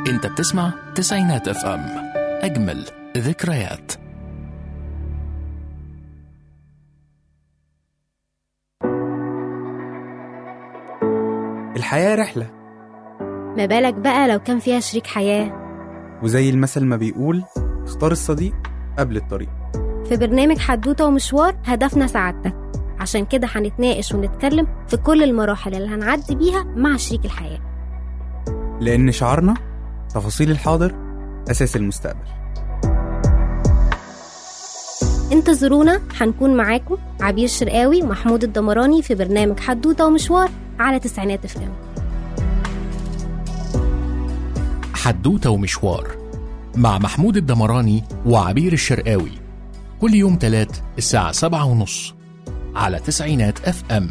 انت بتسمع تسعينات اف ام اجمل ذكريات الحياة رحلة ما بالك بقى لو كان فيها شريك حياة وزي المثل ما بيقول اختار الصديق قبل الطريق في برنامج حدوتة ومشوار هدفنا سعادتك عشان كده هنتناقش ونتكلم في كل المراحل اللي هنعدي بيها مع شريك الحياة لأن شعارنا تفاصيل الحاضر أساس المستقبل انتظرونا هنكون معاكم عبير شرقاوي ومحمود الدمراني في برنامج حدوتة ومشوار على تسعينات اف ام حدوتة ومشوار مع محمود الدمراني وعبير الشرقاوي كل يوم تلات الساعة سبعة ونص على تسعينات اف ام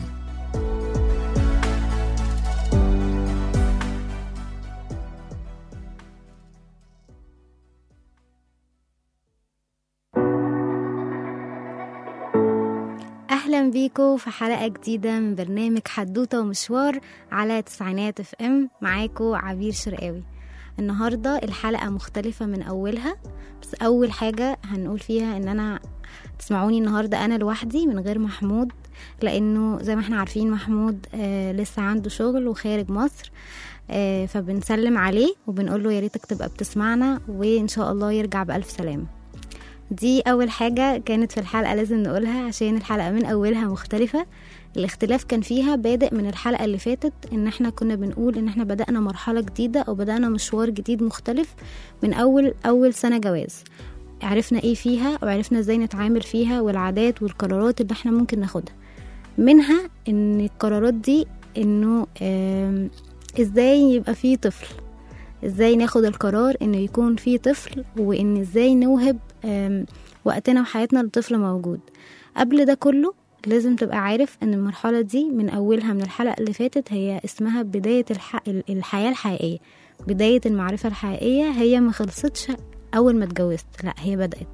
اهلا بيكم في حلقة جديدة من برنامج حدوتة ومشوار على تسعينات اف ام معاكم عبير شرقاوي النهاردة الحلقة مختلفة من أولها بس أول حاجة هنقول فيها إن أنا تسمعوني النهاردة أنا لوحدي من غير محمود لأنه زي ما احنا عارفين محمود آه لسه عنده شغل وخارج مصر آه فبنسلم عليه وبنقول له يا ريتك تبقى بتسمعنا وإن شاء الله يرجع بألف سلامة دي أول حاجة كانت في الحلقة لازم نقولها عشان الحلقة من أولها مختلفة الاختلاف كان فيها بادئ من الحلقة اللي فاتت ان احنا كنا بنقول ان احنا بدأنا مرحلة جديدة او بدأنا مشوار جديد مختلف من اول اول سنة جواز عرفنا ايه فيها وعرفنا ازاي نتعامل فيها والعادات والقرارات اللي احنا ممكن ناخدها منها ان القرارات دي انه آم، ازاي يبقى فيه طفل ازاي ناخد القرار انه يكون فيه طفل وان ازاي نوهب آم، وقتنا وحياتنا لطفل موجود قبل ده كله لازم تبقى عارف ان المرحلة دي من اولها من الحلقة اللي فاتت هي اسمها بداية الح... الحياة الحقيقية بداية المعرفة الحقيقية هي ما خلصتش اول ما اتجوزت لا هي بدأت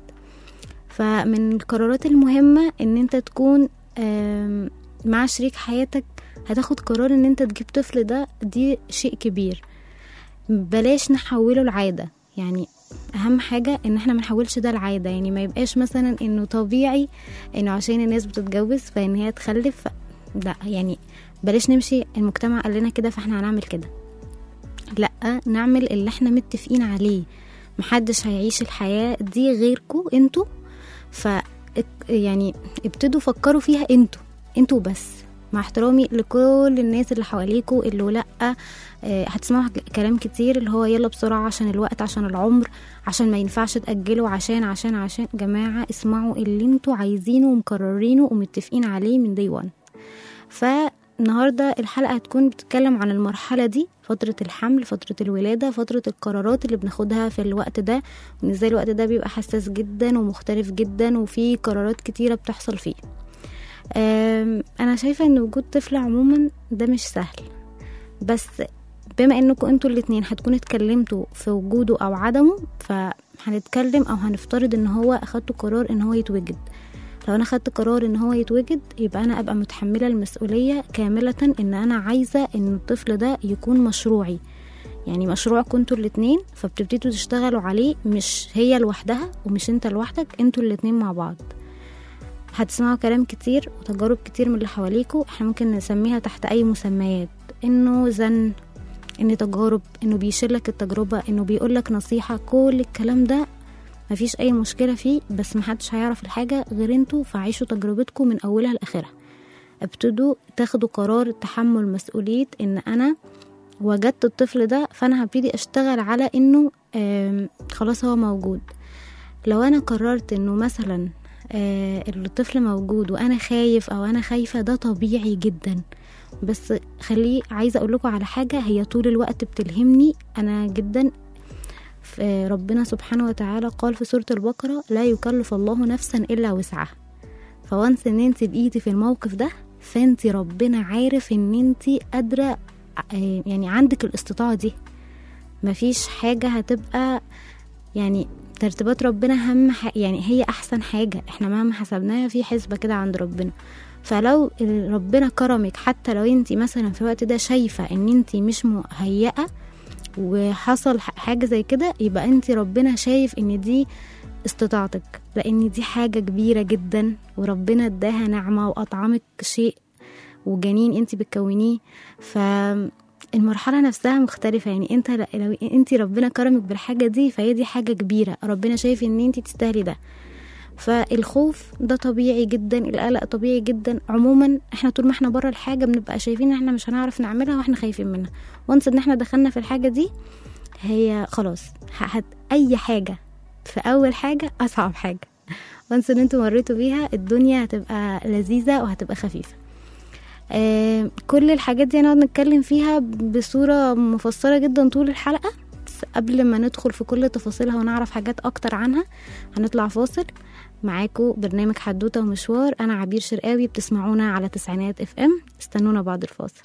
فمن القرارات المهمة ان انت تكون آم، مع شريك حياتك هتاخد قرار ان انت تجيب طفل ده دي شيء كبير بلاش نحوله لعادة يعني اهم حاجة ان احنا ما نحولش ده لعادة يعني ما يبقاش مثلا انه طبيعي انه عشان الناس بتتجوز فان هي تخلف ف... لا يعني بلاش نمشي المجتمع قال لنا كده فاحنا هنعمل كده لا نعمل اللي احنا متفقين عليه محدش هيعيش الحياة دي غيركو انتوا ف يعني ابتدوا فكروا فيها انتوا انتوا بس مع احترامي لكل الناس اللي حواليكوا اللي لا آه، هتسمعوا كلام كتير اللي هو يلا بسرعة عشان الوقت عشان العمر عشان ما ينفعش تأجلوا عشان عشان عشان جماعة اسمعوا اللي انتوا عايزينه ومقررينه ومتفقين عليه من دي وان فالنهاردة الحلقة هتكون بتتكلم عن المرحلة دي فترة الحمل فترة الولادة فترة القرارات اللي بناخدها في الوقت ده وان ازاي الوقت ده بيبقى حساس جدا ومختلف جدا وفي قرارات كتيرة بتحصل فيه أم، انا شايفة ان وجود طفل عموما ده مش سهل بس بما انكم انتوا الاتنين هتكونوا اتكلمتوا في وجوده او عدمه فهنتكلم او هنفترض ان هو اخدتوا قرار ان هو يتوجد لو انا خدت قرار ان هو يتوجد يبقى انا ابقى متحمله المسؤوليه كامله ان انا عايزه ان الطفل ده يكون مشروعي يعني مشروعكم انتوا الاتنين فبتبتدوا تشتغلوا عليه مش هي لوحدها ومش انت لوحدك انتوا الاتنين مع بعض هتسمعوا كلام كتير وتجارب كتير من اللي حواليكوا احنا ممكن نسميها تحت اي مسميات انه زن ان تجارب انه بيشيلك التجربة انه بيقولك نصيحة كل الكلام ده مفيش اي مشكلة فيه بس محدش هيعرف الحاجة غير انتوا فعيشوا تجربتكم من اولها لاخرها ابتدوا تاخدوا قرار تحمل مسؤولية ان انا وجدت الطفل ده فانا هبتدي اشتغل على انه آم، خلاص هو موجود لو انا قررت انه مثلا آه، الطفل موجود وانا خايف او انا خايفة ده طبيعي جدا بس خليه عايزه اقول لكم على حاجه هي طول الوقت بتلهمني انا جدا في ربنا سبحانه وتعالى قال في سوره البقره لا يكلف الله نفسا الا وسعها فوانس ان انت بقيتي في الموقف ده فانت ربنا عارف ان انت قادره آه، يعني عندك الاستطاعه دي مفيش حاجه هتبقى يعني ترتيبات ربنا اهم ح- يعني هي احسن حاجه احنا مهما حسبناها في حسبه كده عند ربنا فلو ربنا كرمك حتى لو انت مثلا في الوقت ده شايفة ان انت مش مهيئة وحصل ح- حاجة زي كده يبقى انت ربنا شايف ان دي استطاعتك لان دي حاجة كبيرة جدا وربنا اداها نعمة واطعمك شيء وجنين انت بتكونيه فالمرحلة نفسها مختلفة يعني انت ل- لو انت ربنا كرمك بالحاجة دي فهي دي حاجة كبيرة ربنا شايف ان انت تستاهلي ده فالخوف ده طبيعي جدا القلق طبيعي جدا عموما احنا طول ما احنا بره الحاجه بنبقى شايفين ان احنا مش هنعرف نعملها واحنا خايفين منها وانس ان احنا دخلنا في الحاجه دي هي خلاص ه- هت اي حاجه في اول حاجه اصعب حاجه وانس ان انتوا مريتوا بيها الدنيا هتبقى لذيذه وهتبقى خفيفه آه كل الحاجات دي هنقعد نتكلم فيها بصوره مفصله جدا طول الحلقه بس قبل ما ندخل في كل تفاصيلها ونعرف حاجات اكتر عنها هنطلع فاصل معاكم برنامج حدوته ومشوار انا عبير شرقاوي بتسمعونا على تسعينات اف ام استنونا بعد الفاصل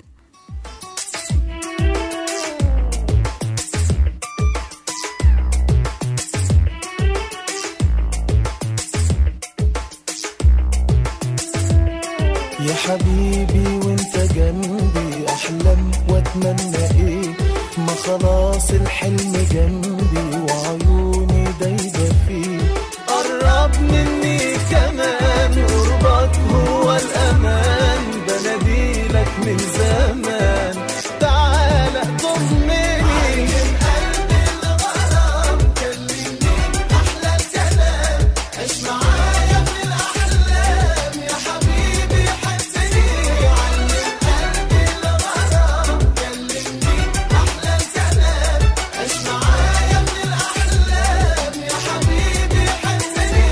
يا حبيبي وانت جنبي احلم واتمنى ايه ما خلاص الحلم جنبي وعيوني دايبه فيه قرب مني كمان قربك هو الامان بناديلك من زمان تعالى ضمني قلبي الغرام كلمني احلى الكلام عيش معايا من الاحلام يا حبيبي حسني علم قلبي الغرام كلمني احلى الكلام عيش معايا من الاحلام يا حبيبي حسني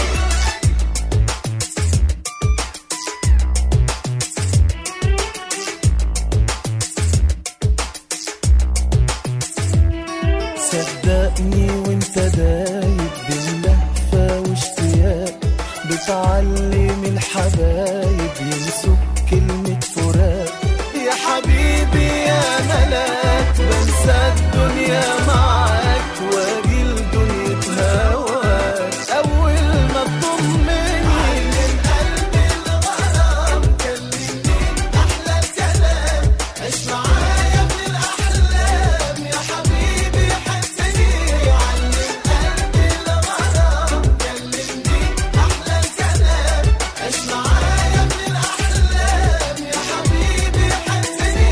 صدقني وانت دايب باللهفة واشتياق بتعلم الحبايب ينسوك كلمة فراق يا حبيبي يا ملاك بنسى الدنيا معاك واجي لدنيا هواك أول ما تضمني من قلبي الغرام كلمني أحلى الكلام عيش معايا من الأحلام يا حبيبي حسني علم قلبي الغرام كلمني أحلى الكلام عيش معايا من الأحلام يا حبيبي حسني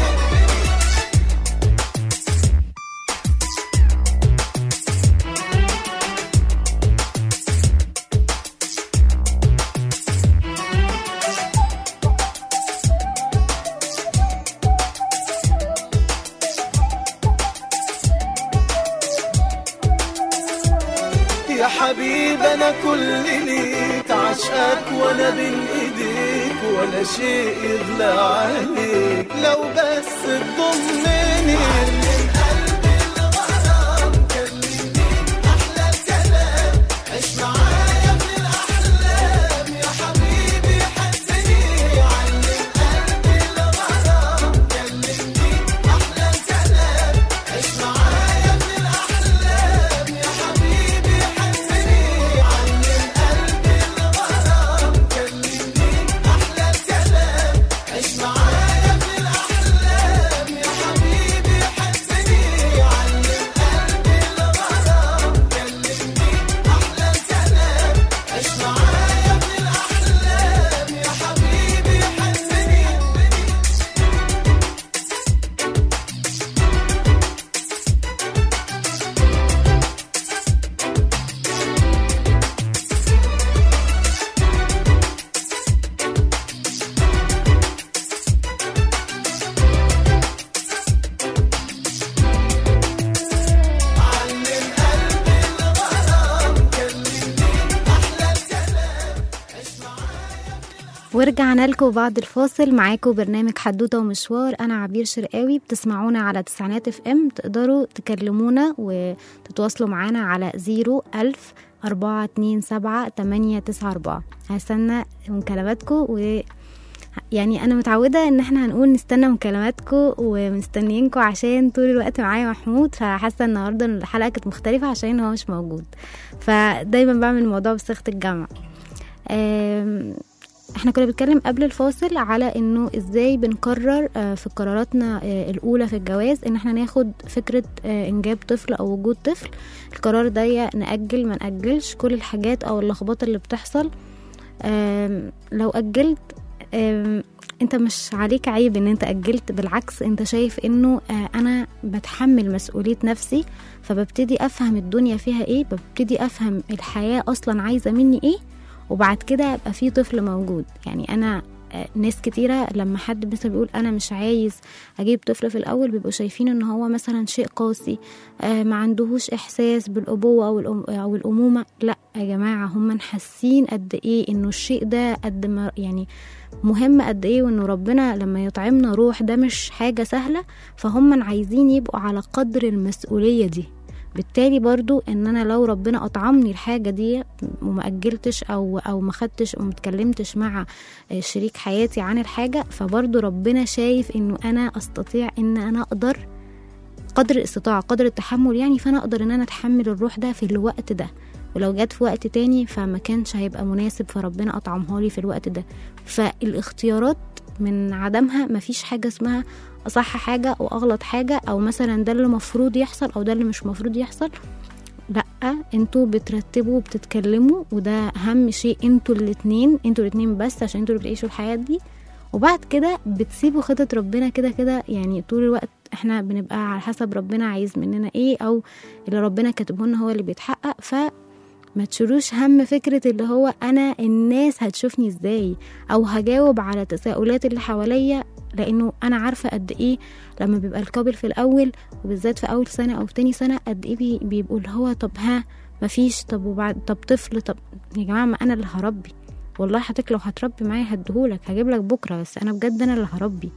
يا حبيب انا كل ليك عشقك وانا بين ايديك ولا شيء يغلى عليك لو بس تضمني من قلبي الغرام كلمني احلى الكلام عيش معايا من الاحلام يا حبيبي حسني علم قلبي الغرام كلمني احلى الكلام عيش معايا من الاحلام يا حبيبي حسني علم قلبي الغرام كلمني احلى الكلام عيش معايا من الاحلام يا حبيبي حسني علم قلبي الغرام كلمني احلى الكلام عيش معايا من الاحلام يا حبيبي حسني ورجعنا لكم بعد الفاصل معاكم برنامج حدوته ومشوار انا عبير شرقاوي بتسمعونا على تسعينات اف ام تقدروا تكلمونا وتتواصلوا معانا على زيرو ألف أربعة اتنين سبعة تمانية تسعة أربعة هستنى مكالماتكم و يعني أنا متعودة إن احنا هنقول نستنى مكالماتكم ومستنيينكم عشان طول الوقت معايا محمود فحاسة النهاردة إن الحلقة كانت مختلفة عشان هو مش موجود فدايما بعمل الموضوع بصيغة الجمع آم، احنا كنا بنتكلم قبل الفاصل على انه ازاي بنقرر آه، في قراراتنا آه، الاولى في الجواز ان احنا ناخد فكره آه، انجاب طفل او وجود طفل القرار ده يا ناجل ما ناجلش كل الحاجات او اللخبطه اللي بتحصل آم، لو اجلت آم، انت مش عليك عيب ان انت اجلت بالعكس انت شايف انه آه، انا بتحمل مسؤوليه نفسي فببتدي افهم الدنيا فيها ايه ببتدي افهم الحياه اصلا عايزه مني ايه وبعد كده يبقى في طفل موجود يعني انا آه، ناس كتيرة لما حد مثلا بيقول أنا مش عايز أجيب طفل في الأول بيبقوا شايفين إن هو مثلا شيء قاسي آه، ما عندهوش إحساس بالأبوة أو الأم أو الأمومة لا يا جماعة هم حاسين قد إيه إنه الشيء ده قد ما يعني مهم قد إيه وإنه ربنا لما يطعمنا روح ده مش حاجة سهلة فهم عايزين يبقوا على قدر المسؤولية دي بالتالي برضو ان انا لو ربنا اطعمني الحاجه دي وما اجلتش او او ما خدتش وما اتكلمتش مع شريك حياتي عن الحاجه فبرضو ربنا شايف انه انا استطيع ان انا اقدر قدر الاستطاعه قدر التحمل يعني فانا اقدر ان انا اتحمل الروح ده في الوقت ده ولو جت في وقت تاني فما كانش هيبقى مناسب فربنا اطعمها لي في الوقت ده فالاختيارات من عدمها مفيش حاجه اسمها اصح حاجه او اغلط حاجه او مثلا ده اللي مفروض يحصل او ده اللي مش مفروض يحصل لا انتوا بترتبوا وبتتكلموا وده اهم شيء انتوا الاتنين انتوا الاتنين بس عشان انتوا اللي بتعيشوا الحياه دي وبعد كده بتسيبوا خطط ربنا كده كده يعني طول الوقت احنا بنبقى على حسب ربنا عايز مننا ايه او اللي ربنا كاتبه لنا هو اللي بيتحقق ف ما تشيلوش هم فكرة اللي هو أنا الناس هتشوفني إزاي أو هجاوب على تساؤلات اللي حواليا لأنه أنا عارفة قد إيه لما بيبقى الكابل في الأول وبالذات في أول سنة أو في تاني سنة قد إيه بي- بيبقوا اللي هو طب ها مفيش طب وبعد طب طفل طب يا جماعة ما أنا اللي هربي والله حضرتك لو هتربي معايا هديهولك هجيب لك بكرة بس أنا بجد أنا اللي هربي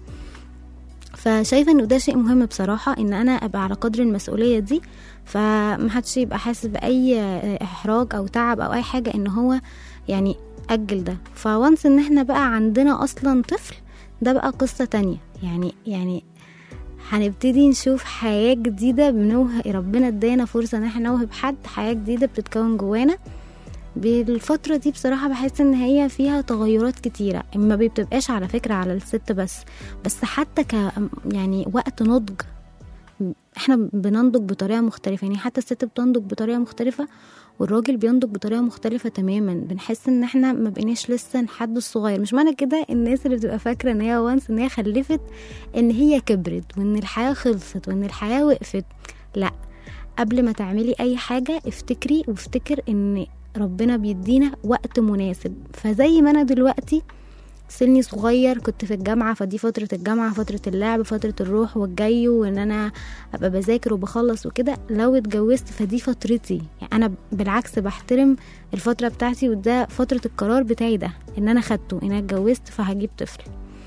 فشايفة انه ده شيء مهم بصراحة ان انا ابقى على قدر المسؤولية دي فمحدش يبقى حاسس بأي احراج او تعب او اي حاجة ان هو يعني اجل ده فوانس ان احنا بقى عندنا اصلا طفل ده بقى قصة تانية يعني يعني هنبتدي نشوف حياة جديدة بنوه ربنا ادانا فرصة ان احنا نوهب حد حياة جديدة بتتكون جوانا بالفترة دي بصراحة بحس ان هي فيها تغيرات كتيرة ما بتبقاش على فكرة على الست بس بس حتى ك يعني وقت نضج احنا بننضج بطريقة مختلفة يعني حتى الست بتنضج بطريقة مختلفة والراجل بينضج بطريقة مختلفة تماما بنحس ان احنا ما بقيناش لسه الحد الصغير مش معنى كده الناس اللي بتبقى فاكرة ان هي وانس ان هي خلفت ان هي كبرت وان الحياة خلصت وان الحياة وقفت لا قبل ما تعملي اي حاجة افتكري وافتكر ان ربنا بيدينا وقت مناسب فزي ما انا دلوقتي سني صغير كنت في الجامعة فدي فترة الجامعة فترة اللعب فترة الروح والجاي وان انا ابقى بذاكر وبخلص وكده لو اتجوزت فدي فترتي يعني انا بالعكس بحترم الفترة بتاعتي وده فترة القرار بتاعي ده ان انا خدته ان انا اتجوزت فهجيب طفل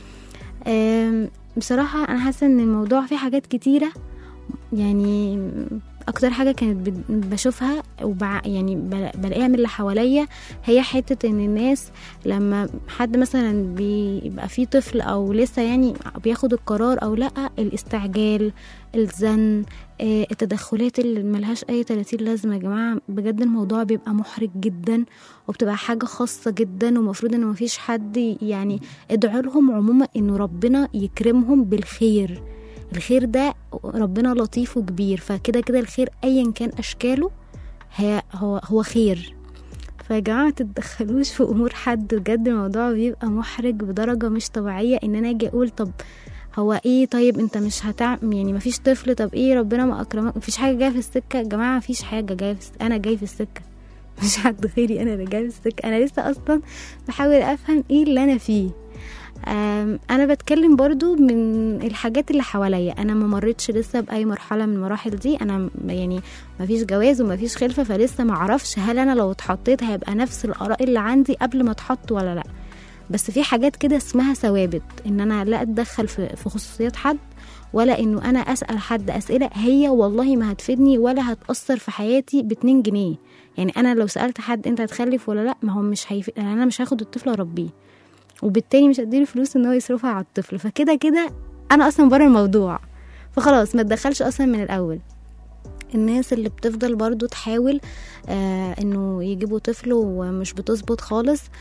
أم، بصراحة انا حاسة ان الموضوع فيه حاجات كتيرة يعني اكتر حاجه كانت بد- بشوفها وبع يعني بل- بلاقيها من اللي حواليا هي حته ان الناس لما حد مثلا بيبقى فيه طفل او لسه يعني بياخد القرار او لا الاستعجال الزن آه، التدخلات اللي ملهاش اي 30 لازمه يا جماعه بجد الموضوع بيبقى محرج جدا وبتبقى حاجه خاصه جدا ومفروض ان مفيش حد يعني ادعوا لهم عموما انه ربنا يكرمهم بالخير الخير ده ربنا لطيف وكبير فكده كده الخير ايا كان اشكاله هي هو هو خير فيا جماعه متتدخلوش في امور حد بجد الموضوع بيبقى محرج بدرجه مش طبيعيه ان انا اجي اقول طب هو ايه طيب انت مش هتعمل يعني مفيش طفل طب ايه ربنا ما اكرمك مفيش حاجه جايه في السكه يا جماعه مفيش حاجه جايه في السكة. انا جاي في السكه مش حد غيري انا اللي جاي في السكه انا لسه اصلا بحاول افهم ايه اللي انا فيه أم، انا بتكلم برضو من الحاجات اللي حواليا انا ما مريتش لسه باي مرحله من المراحل دي انا م- يعني ما فيش جواز وما فيش خلفه فلسه ما اعرفش هل انا لو اتحطيت هيبقى نفس الاراء اللي عندي قبل ما اتحط ولا لا بس في حاجات كده اسمها ثوابت ان انا لا اتدخل في في خصوصيات حد ولا انه انا اسال حد اسئله هي والله ما هتفيدني ولا هتاثر في حياتي باتنين جنيه يعني انا لو سالت حد انت هتخلف ولا لا ما هو مش هيف... يعني انا مش هاخد الطفل اربيه وبالتالي مش هديله فلوس ان هو يصرفها على الطفل فكده كده انا اصلا بره الموضوع فخلاص ما اتدخلش اصلا من الاول الناس اللي بتفضل برضو تحاول آه انه يجيبوا طفل ومش بتظبط خالص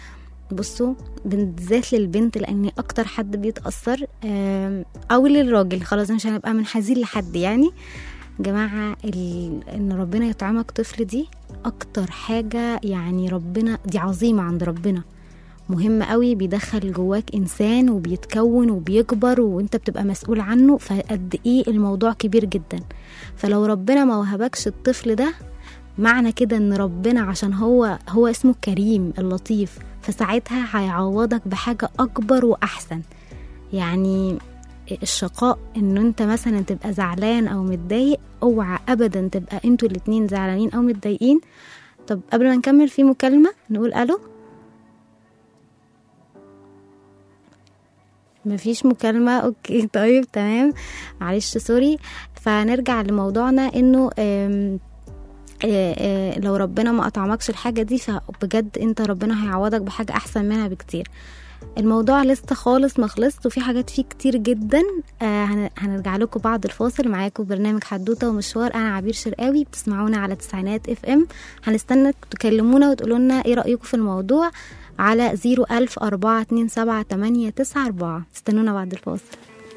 بصوا بالذات للبنت لان اكتر حد بيتاثر آم، او للراجل خلاص مش هنبقى منحازين لحد يعني جماعة ال... ان ربنا يطعمك طفل دي اكتر حاجة يعني ربنا دي عظيمة عند ربنا مهم قوي بيدخل جواك انسان وبيتكون وبيكبر وانت بتبقى مسؤول عنه فقد ايه الموضوع كبير جدا فلو ربنا ما وهبكش الطفل ده معنى كده ان ربنا عشان هو هو اسمه الكريم اللطيف فساعتها هيعوضك بحاجة اكبر واحسن يعني الشقاء ان انت مثلا تبقى زعلان او متضايق اوعى ابدا تبقى انتوا الاتنين زعلانين او متضايقين طب قبل ما نكمل في مكالمة نقول الو مفيش مكالمة اوكي طيب تمام معلش سوري فنرجع لموضوعنا انه آم، آه، آه، لو ربنا ما اطعمكش الحاجة دي فبجد انت ربنا هيعوضك بحاجة احسن منها بكتير الموضوع لسه خالص ما خلصت وفي حاجات فيه كتير جدا آه هن- هنرجع لكم بعد الفاصل معاكم برنامج حدوته ومشوار انا عبير شرقاوي بتسمعونا على تسعينات اف ام هنستنى تكلمونا وتقولوا لنا ايه رايكم في الموضوع على زيرو ألف أربعة اتنين سبعة تمانية تسعة أربعة استنونا بعد الفاصل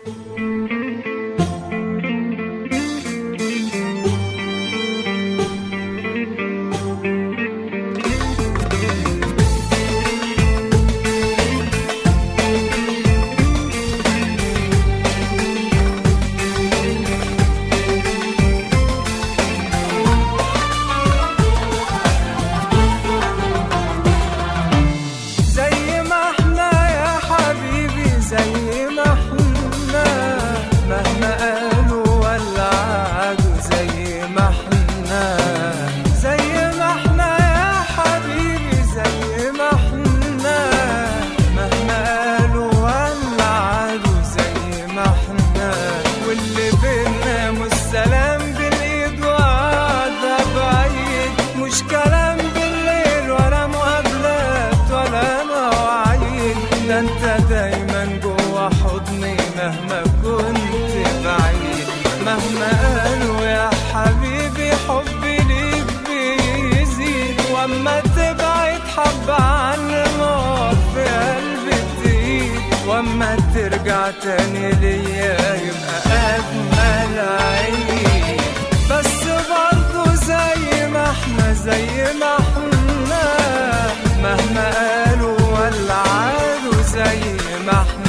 زي ما احنا يا حبيبي زي ما احنا مهما قالوا ولا عادوا زي ما احنا زي ما احنا يا حبيبي زي ما احنا مهما قالوا ولا عادوا زي ما احنا واللي بينا مش سلام بالايد وقعدة بعيد مش كلام بالليل ولا مقابلات ولا مواعيد ده انت دايما جوا حضني مهما كنت بعيد مهما قالوا يا حبيبي حبي ليك بيزيد واما تبعد حبة عن النار في قلبي تزيد واما ترجع تاني ليا يبقى اجمل عيد بس برضه زي ما احنا زي ما احنا مهما قالوا ولا عادوا زي ما احنا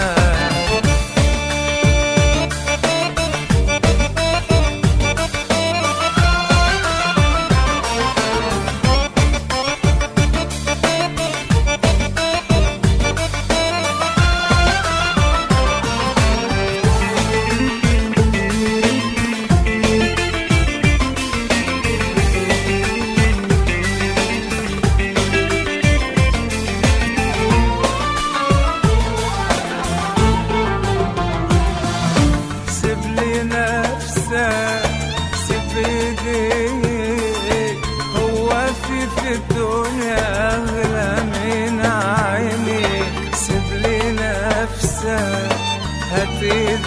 سيب لي نفسك سيب ايديك هو في في الدنيا اغلى من عينيك سيب لي نفسك هات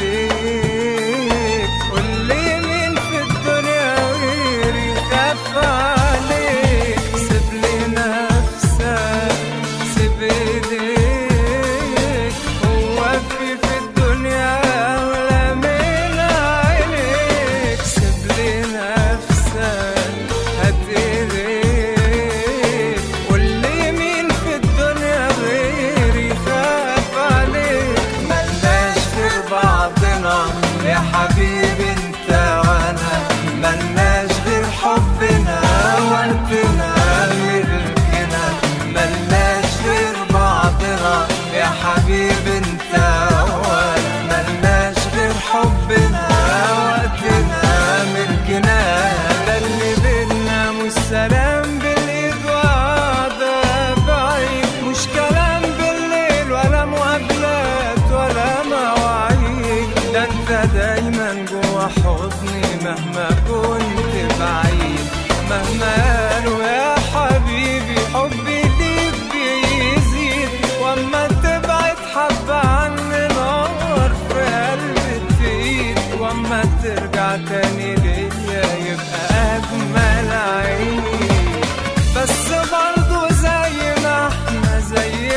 ايديك قول لي مين في الدنيا غيري خاف عليك سيب لي نفسك سيب ايديك هو في في الدنيا ولا من عينيك سيب لي نفسك هات ايديك قول لي مين في الدنيا غيري خاف عليك ملناش غير بعضنا يا حبيبي انت وانا ملناش غير حبنا وقتنا ملكنا ملناش غير بعضنا يا حبيبي انت وانا ملناش غير حبنا وقتنا ملكنا ده اللي بينا مش سلام بالايد وقعدة بعيد مش كلام بالليل ولا مقابلات ولا مواعيد ده انت دايما جوا حضني مهما كنت بعيد مهما قالوا يا حبيبي حبي ليك بيزيد واما تبعد حبة عني نار في قلبي تزيد واما ترجع تاني ليا يبقى اجمل عيد بس برضو زي ما احنا زي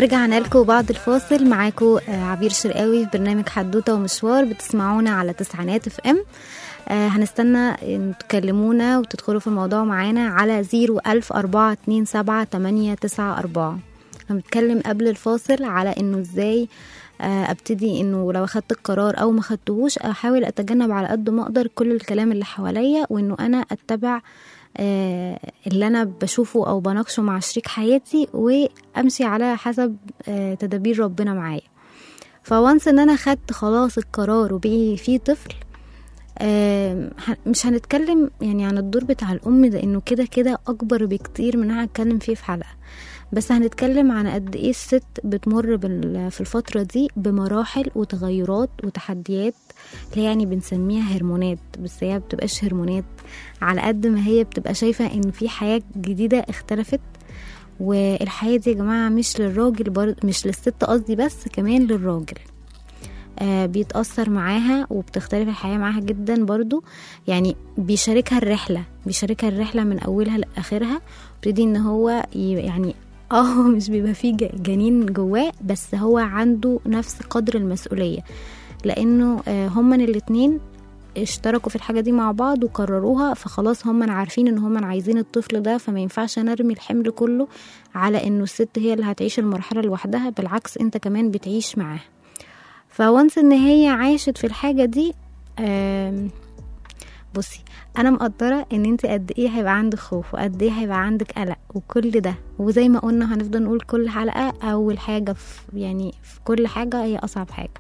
ورجعنا لكم بعد الفاصل معاكم آه، عبير شرقاوي في برنامج حدوته ومشوار بتسمعونا على تسعينات اف ام آه، هنستنى ان تكلمونا وتدخلوا في الموضوع معانا على زيرو ألف أربعة اتنين سبعة تمانية تسعة أربعة هنتكلم قبل الفاصل على انه ازاي آه، ابتدي انه لو اخدت القرار او ما خدتهوش احاول اتجنب على قد ما اقدر كل الكلام اللي حواليا وانه انا اتبع آه، اللي انا بشوفه او بناقشه مع شريك حياتي وامشي على حسب آه، تدابير ربنا معايا فوانس ان انا خدت خلاص القرار وبقي في طفل آم، ه- مش هنتكلم يعني عن الدور بتاع الام ده انه كده كده اكبر بكتير من اللي هنتكلم فيه في حلقه بس هنتكلم عن قد ايه الست بتمر بال- في الفتره دي بمراحل وتغيرات وتحديات اللي يعني بنسميها هرمونات بس هي بتبقاش هرمونات على قد ما هي بتبقى شايفه ان في حياه جديده اختلفت والحياه دي يا جماعه مش للراجل برضه مش للست قصدي بس كمان للراجل آه بيتأثر معاها وبتختلف الحياة معاها جدا برضو يعني بيشاركها الرحلة بيشاركها الرحلة من أولها لآخرها بيبتدي إن هو ي- يعني اه مش بيبقى فيه ج- جنين جواه بس هو عنده نفس قدر المسؤولية لأنه آه هما الاتنين اشتركوا في الحاجة دي مع بعض وقرروها فخلاص هما عارفين ان هما عايزين الطفل ده فما ينفعش نرمي الحمل كله على انه الست هي اللي هتعيش المرحلة لوحدها بالعكس انت كمان بتعيش معاها فوانس ان هي عاشت في الحاجة دي آم، بصي انا مقدرة ان انت قد ايه هيبقى عندك خوف وقد ايه هيبقى عندك قلق وكل ده وزي ما قلنا هنفضل نقول كل حلقة اول حاجة في يعني في كل حاجة هي اصعب حاجة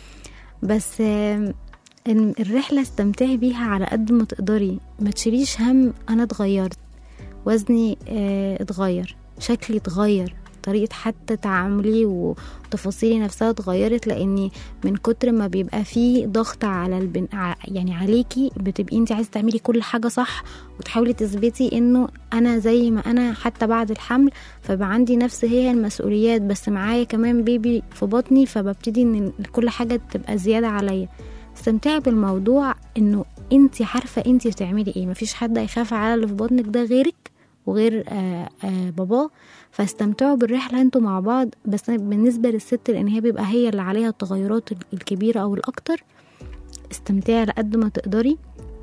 بس آم، إن الرحلة استمتعي بيها على قد ما تقدري ما تشيليش هم انا اتغيرت وزني آه، اتغير شكلي اتغير طريقة حتى تعاملي وتفاصيلي نفسها اتغيرت لاني من كتر ما بيبقى فيه ضغط على البن... ع- يعني عليكي بتبقي انت عايزه تعملي كل حاجه صح وتحاولي تثبتي انه انا زي ما انا حتى بعد الحمل فبقى عندي نفس هي المسؤوليات بس معايا كمان بيبي في بطني فببتدي ان كل حاجه تبقى زياده عليا استمتعي بالموضوع انه انت عارفه انت بتعملي ايه مفيش حد هيخاف على اللي في بطنك ده غيرك وغير آه آه باباه فاستمتعوا بالرحله انتوا مع بعض بس بالنسبه للست لان هي بيبقى هي اللي عليها التغيرات الكبيره او الاكتر استمتعي على قد ما تقدري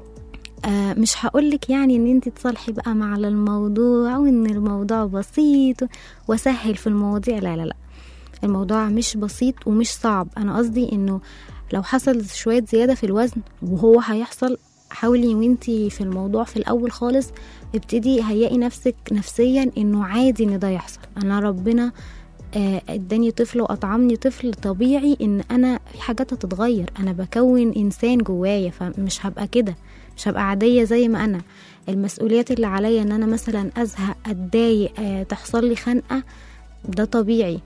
آه مش هقولك يعني ان انت تصالحي بقى مع الموضوع وان الموضوع بسيط وسهل في المواضيع لا لا لا الموضوع مش بسيط ومش صعب انا قصدي انه لو حصل شوية زيادة في الوزن وهو هيحصل حاولي وانتي في الموضوع في الاول خالص ابتدي هيئي نفسك نفسيا انه عادي ان ده يحصل انا ربنا آه، اداني طفل واطعمني طفل طبيعي ان انا في حاجات هتتغير انا بكون انسان جوايا فمش هبقى كده مش هبقى عاديه زي ما انا المسؤوليات اللي عليا ان انا مثلا ازهق اتضايق آه، تحصل لي خنقه ده طبيعي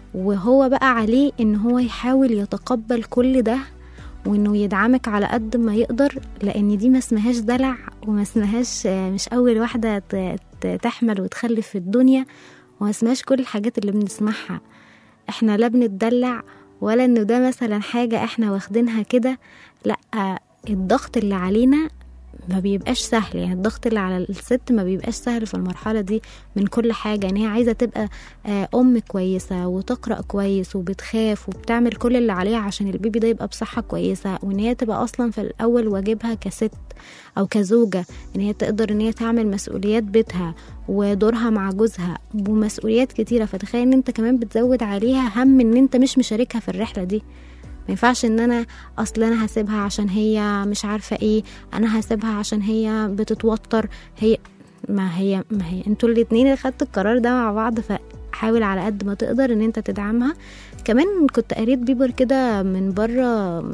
وهو بقى عليه ان هو يحاول يتقبل كل ده وانه يدعمك على قد ما يقدر لان دي ما اسمهاش دلع وما اسمهاش آه، مش اول واحده ت- ت- تحمل وتخلف في الدنيا وما اسمهاش كل الحاجات اللي بنسمعها احنا لا بنتدلع ولا انه ده مثلا حاجه احنا واخدينها كده لا آه، الضغط اللي علينا ما بيبقاش سهل يعني الضغط اللي على الست ما بيبقاش سهل في المرحلة دي من كل حاجة ان هي عايزة تبقى آه، ام كويسة وتقرأ كويس وبتخاف وبتعمل كل اللي عليها عشان البيبي ده يبقى بصحة كويسة وان هي تبقى اصلا في الاول واجبها كست او كزوجة ان هي تقدر ان هي تعمل مسؤوليات بيتها ودورها مع جوزها ومسؤوليات كتيرة فتخيل ان انت كمان بتزود عليها هم ان انت مش مشاركها في الرحلة دي ما ينفعش ان انا اصل انا هسيبها عشان هي مش عارفه ايه انا هسيبها عشان هي بتتوتر هي ما هي ما هي انتوا الاتنين اللي خدتوا القرار ده مع بعض فحاول على قد ما تقدر ان انت تدعمها كمان كنت قريت بيبر كده من بره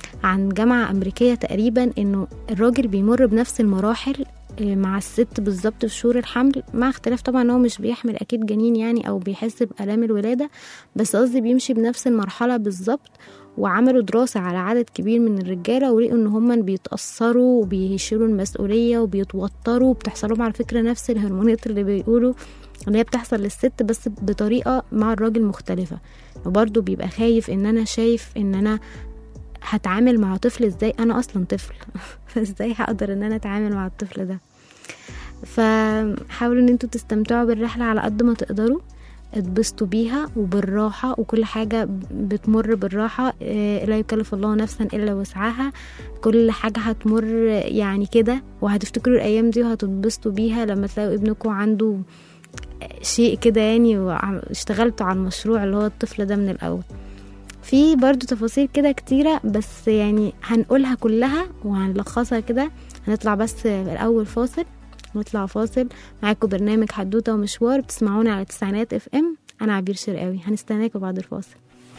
عن جامعة أمريكية تقريبا إنه الراجل بيمر بنفس المراحل آه، مع الست بالظبط في شهور الحمل مع اختلاف طبعا ان هو مش بيحمل اكيد جنين يعني او بيحس بالام الولاده بس قصدي بيمشي بنفس المرحله بالظبط وعملوا دراسة على عدد كبير من الرجالة ولقوا ان هما بيتأثروا وبيشيلوا المسؤولية وبيتوتروا وبتحصل لهم على فكرة نفس الهرمونات اللي بيقولوا اللي هي بتحصل للست بس بطريقة مع الراجل مختلفة وبرضه بيبقى خايف ان انا شايف ان انا هتعامل مع طفل ازاي انا اصلا طفل فازاي هقدر ان انا اتعامل مع الطفل ده فحاولوا ان انتوا تستمتعوا بالرحلة على قد ما تقدروا اتبسطوا بيها وبالراحة وكل حاجة بتمر بالراحة آه، لا يكلف الله نفسا إلا وسعها كل حاجة هتمر يعني كده وهتفتكروا الأيام دي وهتتبسطوا بيها لما تلاقوا ابنكم عنده شيء كده يعني واشتغلتوا على المشروع اللي هو الطفل ده من الأول في برضو تفاصيل كده كتيرة بس يعني هنقولها كلها وهنلخصها كده هنطلع بس الأول فاصل نطلع فاصل معاكم برنامج حدوتة ومشوار بتسمعونا على تسعينات اف ام أنا عبير شرقاوي هنستناكم بعد الفاصل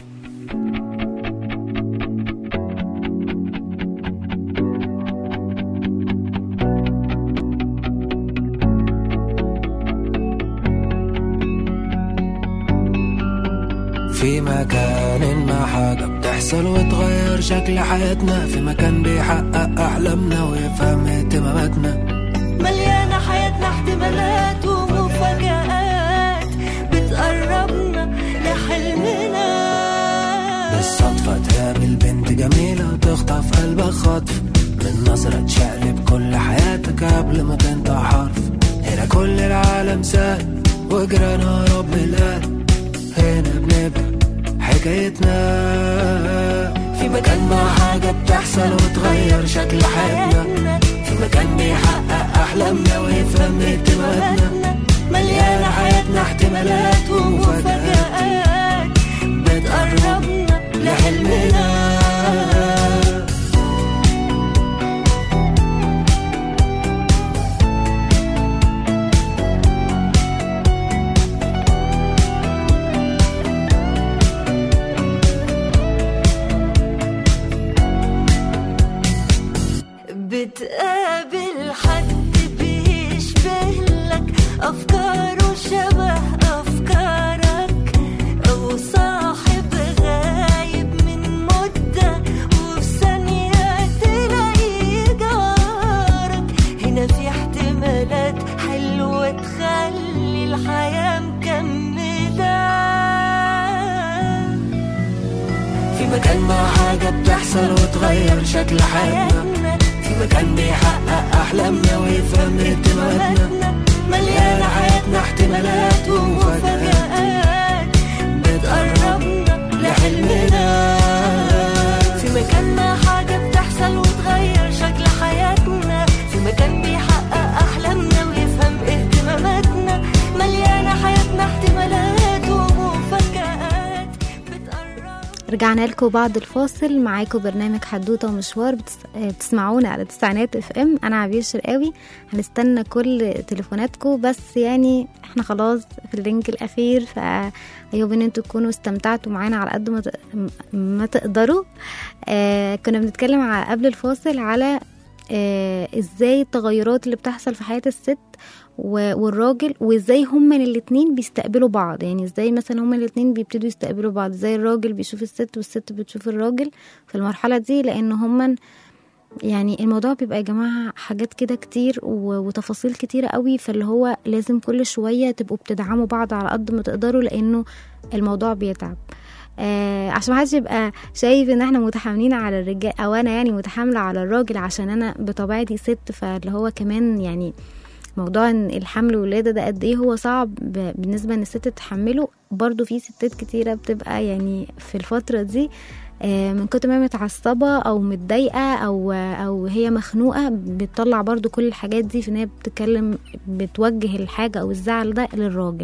في مكان ما حاجة بتحصل وتغير شكل حياتنا في مكان بيحقق أحلامنا ويفهم اهتماماتنا مليانة حياتنا احتمالات ومفاجآت بتقربنا لحلمنا بالصدفة تقابل بنت جميلة وتخطف قلبك خطف من نظرة تشقلب كل حياتك قبل ما تنطق حرف هنا كل العالم سهل وجرانا رب القلب هنا بنبدأ حكايتنا في مكان ما حاجة بتحصل وتغير شكل حياتنا في مكان بيحقق أحلامنا ويفهم اهتماماتنا مليانة حياتنا احتمالات ومفاجآت بتقربنا لحلمنا بتقابل حد بيشبه لك أفكاره شبه أفكارك أو صاحب غايب من مدة وفي ثانية تلاقيه جارك هنا في احتمالات حلوة تخلي الحياة مكملة في مكان ما حاجة بتحصل وتغير شكل حياتنا في مكان بيحقق أحلامنا ويفهم اهتماماتنا مليانة حياتنا احتمالات ومفاجآت بتقربنا لحلمنا في مكان ما حاجة بتحصل وتغير شكل حياتنا في مكان بيحقق أحلامنا ويفهم اهتماماتنا مليانة حياتنا احتمالات ومفاجآت بتقرب رجعنا لكم بعد الفاصل معاكم برنامج حدوته ومشوار بتس... آه، بتسمعونا على تسعينات اف ام انا عبير شرقاوي هنستنى كل تليفوناتكم بس يعني احنا خلاص في اللينك الاخير فأيوب ان انتوا تكونوا استمتعتوا معانا على قد ما, ت... ما تقدروا آه كنا بنتكلم على قبل الفاصل على آه ازاي التغيرات اللي بتحصل في حياة الست و- والراجل وازاي هما الاتنين بيستقبلوا بعض يعني ازاي مثلا هما الاتنين بيبتدوا يستقبلوا بعض ازاي الراجل بيشوف الست والست بتشوف الراجل في المرحلة دي لان هما يعني الموضوع بيبقى يا جماعة حاجات كده كتير و- وتفاصيل كتيرة قوي فاللي هو لازم كل شوية تبقوا بتدعموا بعض على قد ما تقدروا لانه الموضوع بيتعب آه عشان محدش يبقى شايف ان احنا متحاملين على الرجال او انا يعني متحاملة على الراجل عشان انا بطبيعتي ست فاللي هو كمان يعني موضوع ان الحمل والولاده ده قد ايه هو صعب ب- بالنسبه ان الست تتحمله برضو في ستات كتيره بتبقى يعني في الفتره دي آه، من كتر ما هي متعصبه او متضايقه او او هي مخنوقه بتطلع برضو كل الحاجات دي في ان هي بتتكلم بتوجه الحاجه او الزعل ده للراجل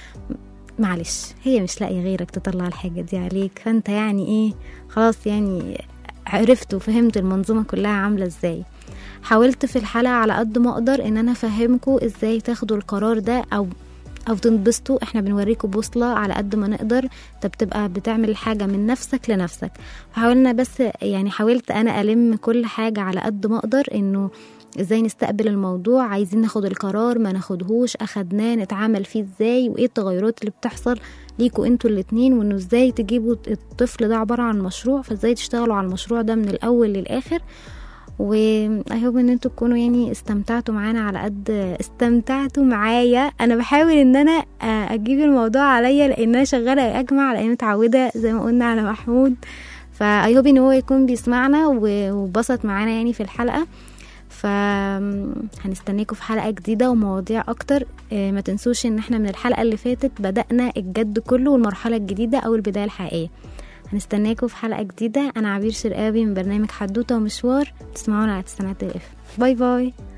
معلش هي مش لاقيه غيرك تطلع الحاجه دي عليك فانت يعني ايه خلاص يعني عرفت وفهمت المنظومه كلها عامله ازاي حاولت في الحلقة على قد ما اقدر ان انا افهمكم ازاي تاخدوا القرار ده او او تنبسطوا احنا بنوريكم بوصلة على قد ما نقدر انت بتبقى بتعمل الحاجة من نفسك لنفسك حاولنا بس يعني حاولت انا الم كل حاجة على قد ما اقدر انه ازاي نستقبل الموضوع عايزين ناخد القرار ما ناخدهوش اخدناه نتعامل فيه ازاي وايه التغيرات اللي بتحصل ليكوا انتوا الاتنين وانه ازاي تجيبوا الطفل ده عبارة عن مشروع فازاي تشتغلوا على المشروع ده من الاول للاخر و I hope ان انتوا تكونوا يعني استمتعتوا معانا على قد استمتعتوا معايا انا بحاول ان انا آه، اجيب الموضوع عليا لان انا شغاله اجمع لان متعوده زي ما قلنا على محمود فا I hope ان هو يكون بيسمعنا و- وبسط معانا يعني في الحلقه ف فهنستناكم في حلقة جديدة ومواضيع أكتر آه، ما تنسوش إن احنا من الحلقة اللي فاتت بدأنا الجد كله والمرحلة الجديدة أو البداية الحقيقية هنستناكم في حلقة جديدة أنا عبير شرقاوي من برنامج حدوتة ومشوار تسمعونا على تسعينات الاف باي باي